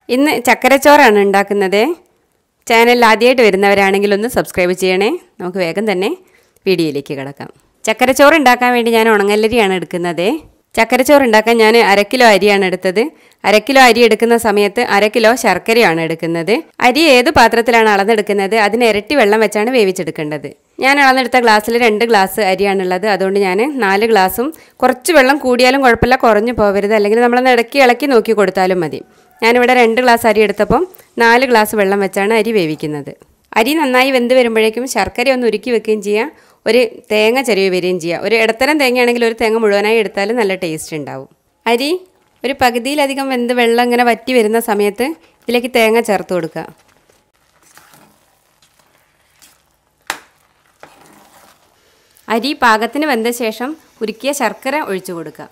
ഇന്ന് ചക്കരച്ചോറാണ് ഉണ്ടാക്കുന്നത് ചാനൽ ആദ്യമായിട്ട് വരുന്നവരാണെങ്കിൽ ഒന്ന് സബ്സ്ക്രൈബ് ചെയ്യണേ നമുക്ക് വേഗം തന്നെ വീഡിയോയിലേക്ക് കിടക്കാം ചക്കരച്ചോറ് ഉണ്ടാക്കാൻ വേണ്ടി ഞാൻ ഉണങ്ങല്ലരിയാണ് എടുക്കുന്നത് ചക്കരച്ചോറ് ഉണ്ടാക്കാൻ ഞാൻ അര കിലോ അരിയാണ് എടുത്തത് അര കിലോ അരി എടുക്കുന്ന സമയത്ത് അര കിലോ ശർക്കരയാണ് എടുക്കുന്നത് അരി ഏത് പാത്രത്തിലാണ് അളന്നെടുക്കുന്നത് അതിന് ഇരട്ടി വെള്ളം വെച്ചാണ് വേവിച്ചെടുക്കേണ്ടത് ഞാൻ അളന്നെടുത്ത ഗ്ലാസ്സിൽ രണ്ട് ഗ്ലാസ് അരിയാണുള്ളത് അതുകൊണ്ട് ഞാൻ നാല് ഗ്ലാസും കുറച്ച് വെള്ളം കൂടിയാലും കുഴപ്പമില്ല കുറഞ്ഞു പോകരുത് അല്ലെങ്കിൽ നമ്മളൊന്ന് ഇടയ്ക്ക് ഇളക്കി നോക്കി കൊടുത്താലും മതി ഞാനിവിടെ രണ്ട് ഗ്ലാസ് അരി എടുത്തപ്പം നാല് ഗ്ലാസ് വെള്ളം വെച്ചാണ് അരി വേവിക്കുന്നത് അരി നന്നായി വെന്ത് വരുമ്പോഴേക്കും ശർക്കര ഒന്ന് ഉരുക്കി വെക്കുകയും ചെയ്യാം ഒരു തേങ്ങ ചെറിയ വരികയും ചെയ്യാം ഒരു ഇടത്തരം തേങ്ങയാണെങ്കിൽ ഒരു തേങ്ങ മുഴുവനായി എടുത്താൽ നല്ല ടേസ്റ്റ് ഉണ്ടാവും അരി ഒരു പകുതിയിലധികം വെന്ത് വെള്ളം ഇങ്ങനെ വറ്റി വരുന്ന സമയത്ത് ഇതിലേക്ക് തേങ്ങ ചേർത്ത് കൊടുക്കുക അരി പാകത്തിന് വെന്ത ശേഷം ഉരുക്കിയ ശർക്കര ഒഴിച്ചു കൊടുക്കുക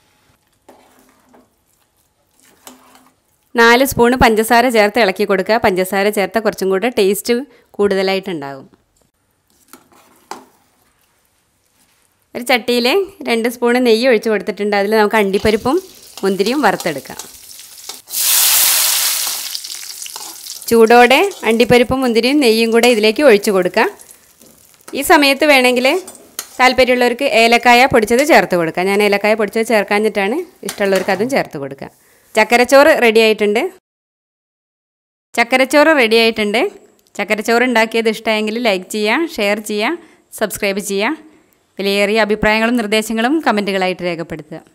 നാല് സ്പൂണ് പഞ്ചസാര ചേർത്ത് ഇളക്കി കൊടുക്കുക പഞ്ചസാര ചേർത്ത കുറച്ചും കൂടെ ടേസ്റ്റ് കൂടുതലായിട്ടുണ്ടാകും ഒരു ചട്ടിയിൽ രണ്ട് സ്പൂണ് നെയ്യ് ഒഴിച്ച് കൊടുത്തിട്ടുണ്ട് അതിൽ നമുക്ക് അണ്ടിപ്പരിപ്പും മുന്തിരിയും വറുത്തെടുക്കാം ചൂടോടെ അണ്ടിപ്പരിപ്പും മുന്തിരിയും നെയ്യും കൂടെ ഇതിലേക്ക് ഒഴിച്ചു കൊടുക്കാം ഈ സമയത്ത് വേണമെങ്കിൽ താല്പര്യമുള്ളവർക്ക് ഏലക്കായ പൊടിച്ചത് ചേർത്ത് കൊടുക്കാം ഞാൻ ഏലക്കായ പൊടിച്ചത് ചേർക്കാഞ്ഞിട്ടാണ് ഇഷ്ടമുള്ളവർക്ക് അതും ചേർത്ത് കൊടുക്കാം ചക്കരച്ചോറ് റെഡി ആയിട്ടുണ്ട് ചക്കരച്ചോറ് റെഡി ആയിട്ടുണ്ട് ചക്കരച്ചോറ് ഉണ്ടാക്കിയത് ഇഷ്ടമായെങ്കിൽ ലൈക്ക് ചെയ്യുക ഷെയർ ചെയ്യുക സബ്സ്ക്രൈബ് ചെയ്യുക വിലയേറിയ അഭിപ്രായങ്ങളും നിർദ്ദേശങ്ങളും കമൻറ്റുകളായിട്ട് രേഖപ്പെടുത്തുക